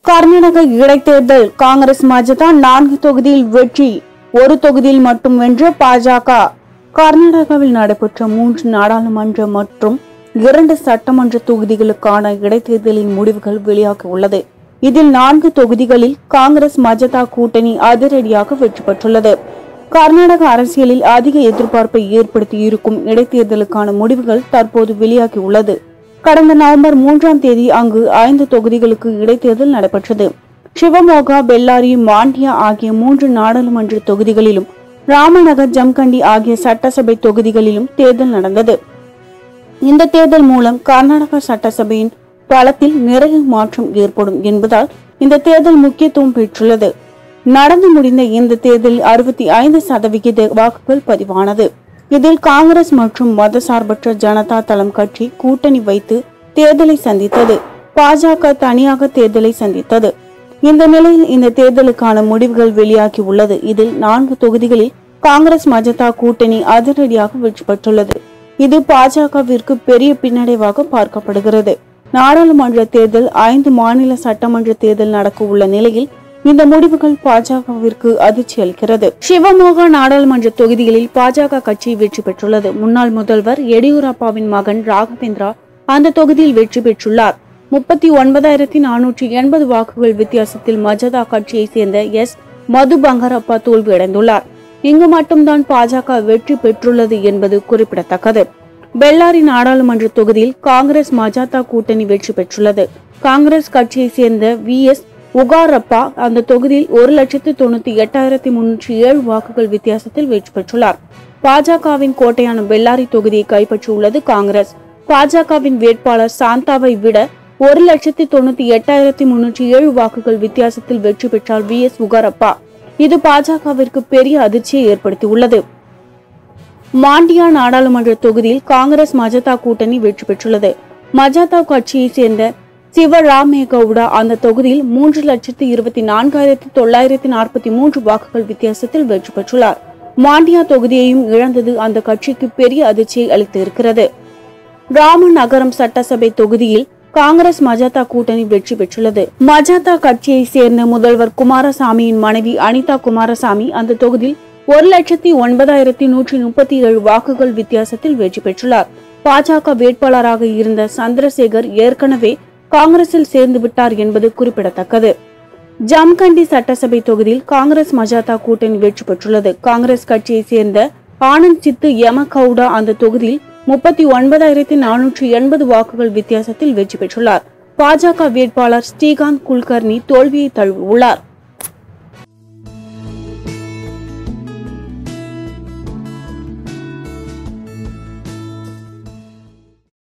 கர்நாடக இடைத்தேர்தல் காங்கிரஸ் மஜதா நான்கு தொகுதியில் வெற்றி ஒரு தொகுதியில் மட்டும் வென்ற பாஜக கர்நாடகாவில் நடைபெற்ற மூன்று நாடாளுமன்ற மற்றும் இரண்டு சட்டமன்ற தொகுதிகளுக்கான இடைத்தேர்தலின் முடிவுகள் வெளியாக உள்ளது இதில் நான்கு தொகுதிகளில் காங்கிரஸ் மஜதா கூட்டணி அதிரடியாக வெற்றி பெற்றுள்ளது கர்நாடக அரசியலில் அதிக எதிர்பார்ப்பை ஏற்படுத்தி இருக்கும் இடைத்தேர்தலுக்கான முடிவுகள் தற்போது வெளியாகி உள்ளது கடந்த நவம்பர் மூன்றாம் தேதி அங்கு ஐந்து தொகுதிகளுக்கு இடைத்தேர்தல் நடைபெற்றது சிவமோகா பெல்லாரி மாண்டியா ஆகிய மூன்று நாடாளுமன்ற தொகுதிகளிலும் ராமநகர் ஜம்கண்டி ஆகிய சட்டசபை தொகுதிகளிலும் தேர்தல் நடந்தது இந்த தேர்தல் மூலம் கர்நாடக சட்டசபையின் பலத்தில் நிறைய மாற்றம் ஏற்படும் என்பதால் இந்த தேர்தல் முக்கியத்துவம் பெற்றுள்ளது நடந்து முடிந்த இந்த தேர்தலில் அறுபத்தி ஐந்து சதவிகித வாக்குகள் பதிவானது இதில் காங்கிரஸ் மற்றும் மதசார்பற்ற ஜனதா தளம் கட்சி கூட்டணி வைத்து தேர்தலை சந்தித்தது பாஜக தனியாக தேர்தலை சந்தித்தது இந்த நிலையில் இந்த தேர்தலுக்கான முடிவுகள் வெளியாகி உள்ளது இதில் நான்கு தொகுதிகளில் காங்கிரஸ் மஜதா கூட்டணி அதிரடியாக வெற்றி பெற்றுள்ளது இது பாஜகவிற்கு பெரிய பின்னடைவாக பார்க்கப்படுகிறது நாடாளுமன்ற தேர்தல் ஐந்து மாநில சட்டமன்ற தேர்தல் நடக்க உள்ள நிலையில் இந்த முடிவுகள் பாஜகவிற்கு அதிர்ச்சி அளிக்கிறது சிவமோகா நாடாளுமன்ற தொகுதிகளில் பாஜக கட்சி வெற்றி பெற்றுள்ளது முன்னாள் முதல்வர் எடியூரப்பாவின் மகன் ராகவேந்திரா அந்த தொகுதியில் வெற்றி பெற்றுள்ளார் முப்பத்தி ஒன்பதாயிரத்தி நானூற்றி எண்பது வாக்குகள் வித்தியாசத்தில் மஜதா கட்சியை சேர்ந்த எஸ் மது பங்கரப்பா தோல்வியடைந்துள்ளார் இங்கு மட்டும்தான் பாஜக வெற்றி பெற்றுள்ளது என்பது குறிப்பிடத்தக்கது பெல்லாரி நாடாளுமன்ற தொகுதியில் காங்கிரஸ் மஜாதா கூட்டணி வெற்றி பெற்றுள்ளது காங்கிரஸ் கட்சியை சேர்ந்த வி எஸ் உகாரப்பா அந்த தொகுதியில் ஒரு லட்சத்து தொண்ணூத்தி எட்டாயிரத்தி முன்னூற்றி ஏழு வாக்குகள் வித்தியாசத்தில் வெற்றி பெற்றுள்ளார் பாஜகவின் கோட்டையான பெல்லாரி தொகுதியை கைப்பற்றியுள்ளது காங்கிரஸ் பாஜகவின் வேட்பாளர் சாந்தாவை விட ஒரு லட்சத்தி தொண்ணூத்தி எட்டாயிரத்தி முன்னூற்றி ஏழு வாக்குகள் வித்தியாசத்தில் வெற்றி பெற்றார் வி எஸ் உகாரப்பா இது பாஜகவிற்கு பெரிய அதிர்ச்சியை ஏற்படுத்தியுள்ளது மாண்டியா நாடாளுமன்ற தொகுதியில் காங்கிரஸ் மஜதா கூட்டணி வெற்றி பெற்றுள்ளது மஜதா கட்சியை சேர்ந்த சிவராமேகவுடா அந்த தொகுதியில் மூன்று லட்சத்து இருபத்தி நான்காயிரத்தி தொள்ளாயிரத்தி நாற்பத்தி மூன்று வாக்குகள் வித்தியாசத்தில் வெற்றி பெற்றுள்ளார் மாண்டியா தொகுதியையும் இழந்தது அந்த கட்சிக்கு பெரிய அதிர்ச்சியை அளித்து இருக்கிறது ராமநகரம் சட்டசபை தொகுதியில் காங்கிரஸ் மஜாதா கூட்டணி வெற்றி பெற்றுள்ளது மஜாதா கட்சியை சேர்ந்த முதல்வர் குமாரசாமியின் மனைவி அனிதா குமாரசாமி அந்த தொகுதியில் ஒரு லட்சத்தி ஒன்பதாயிரத்தி நூற்றி முப்பத்தி ஏழு வாக்குகள் வித்தியாசத்தில் வெற்றி பெற்றுள்ளார் பாஜக வேட்பாளராக இருந்த சந்திரசேகர் ஏற்கனவே காங்கிரஸில் சேர்ந்து விட்டார் என்பது குறிப்பிடத்தக்கது ஜம்கண்டி சட்டசபை தொகுதியில் காங்கிரஸ் மஜாதா கூட்டணி வெற்றி பெற்றுள்ளது காங்கிரஸ் கட்சியை சேர்ந்த ஆனந்த் சித்து யமகவுடா அந்த தொகுதியில் முப்பத்தி ஒன்பதாயிரத்தி நானூற்றி எண்பது வாக்குகள் வித்தியாசத்தில் வெற்றி பெற்றுள்ளார் பாஜக வேட்பாளர் ஸ்ரீகாந்த் குல்கர்னி தோல்வியை தழுவியுள்ளார்